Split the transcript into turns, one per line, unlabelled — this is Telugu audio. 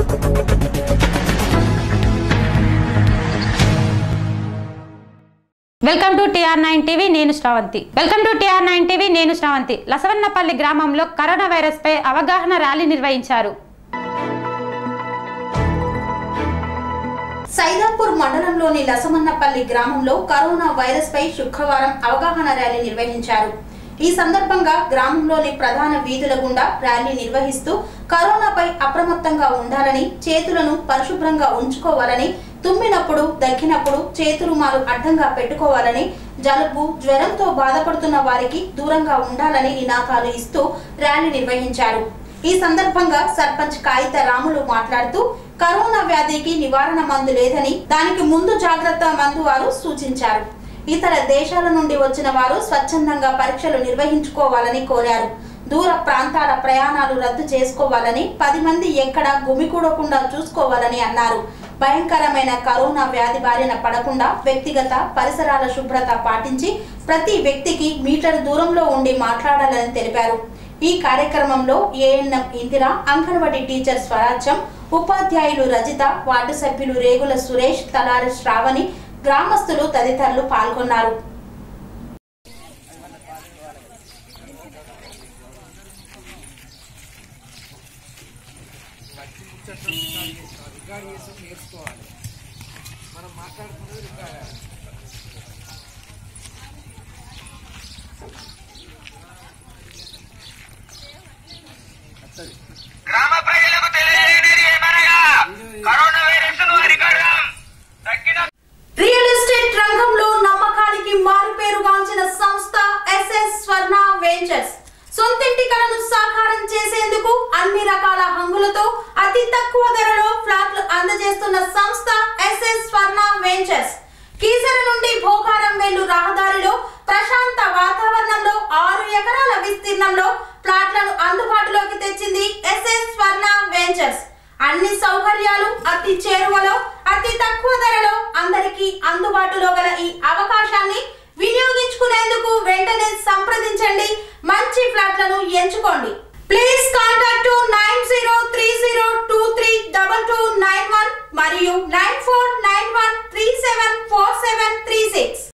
welcome to T R nine TV నేను Sravanthi welcome to T R nine TV నేను శ్రావంతి లసవన్నపల్లి గ్రామంలో కరోనా వైరస్ పై అవగాహన ర్యాలీ నిర్వహించారు
సైదాపూర్ మండలంలోని లసమన్నపల్లి గ్రామంలో కరోనా వైరస్ పై శుక్రవారం అవగాహన ర్యాలీ నిర్వహించారు ఈ సందర్భంగా గ్రామంలోని ప్రధాన వీధుల గుండా ర్యాలీ నిర్వహిస్తూ కరోనాపై అప్రమత్తంగా ఉండాలని చేతులను పరిశుభ్రంగా ఉంచుకోవాలని తుమ్మినప్పుడు దగ్గినప్పుడు చేతురుమాలు అడ్డంగా పెట్టుకోవాలని జలుబు జ్వరంతో బాధపడుతున్న వారికి దూరంగా ఉండాలని నినాదాలు ఇస్తూ ర్యాలీ నిర్వహించారు ఈ సందర్భంగా సర్పంచ్ కాగిత రాములు మాట్లాడుతూ కరోనా వ్యాధికి నివారణ మందు లేదని దానికి ముందు జాగ్రత్త మందు వారు సూచించారు ఇతర దేశాల నుండి వచ్చిన వారు స్వచ్ఛందంగా పరీక్షలు నిర్వహించుకోవాలని కోరారు దూర ప్రాంతాల ప్రయాణాలు రద్దు చేసుకోవాలని పది మంది ఎక్కడా గుమికూడకుండా చూసుకోవాలని అన్నారు భయంకరమైన కరోనా వ్యాధి బారిన పడకుండా వ్యక్తిగత పరిసరాల శుభ్రత పాటించి ప్రతి వ్యక్తికి మీటర్ దూరంలో ఉండి మాట్లాడాలని తెలిపారు ఈ కార్యక్రమంలో ఏఎన్ఎం ఇందిర అంగన్వాడీ టీచర్ స్వరాజ్యం ఉపాధ్యాయులు రజిత వార్డు సభ్యులు రేగుల సురేష్ తలారి శ్రావణి గ్రామస్తులు తదితరులు పాల్గొన్నారు
గ్రామ ప్రజలకు తెలియజేయడం ఏమనగా కరోనా వైరస్ ను అరికడదాం తగ్గిన
రియల్ ఎస్టేట్ రంగంలో నమ్మకానికి మారుపేరుగాంచిన సంస్థ ఎస్ఎస్ స్వర్ణ వెంచర్స్ సొంతింటి కలను సాకారం చేసేందుకు అన్ని రకాల హంగులతో అతి తక్కువ ధరలో ఫ్లాట్లు అందజేస్తున్న సంస్థ ఎస్ఎస్ స్వర్ణ వెంచర్స్ కీసర నుండి భోగారం వెళ్ళు రహదారిలో ప్రశాంత వాతావరణంలో ఆరు ఎకరాల విస్తీర్ణంలో ప్లాట్లను అందుబాటులోకి తెచ్చింది ఎస్ఎస్ స్వర్ణ వెంచర్స్ అన్ని సౌకర్యాలు అతి చేరువలో అతి తక్కువ ధరలో అందరికీ అందుబాటులో గల ఈ అవకాశాన్ని వినియోగించుకునేందుకు వెంటనే సంప్రదించండి మంచి ఫ్లాట్లను ఎంచుకోండి please contact nine zero three zero two three double two nine one మరియు nine four nine one three seven four seven three six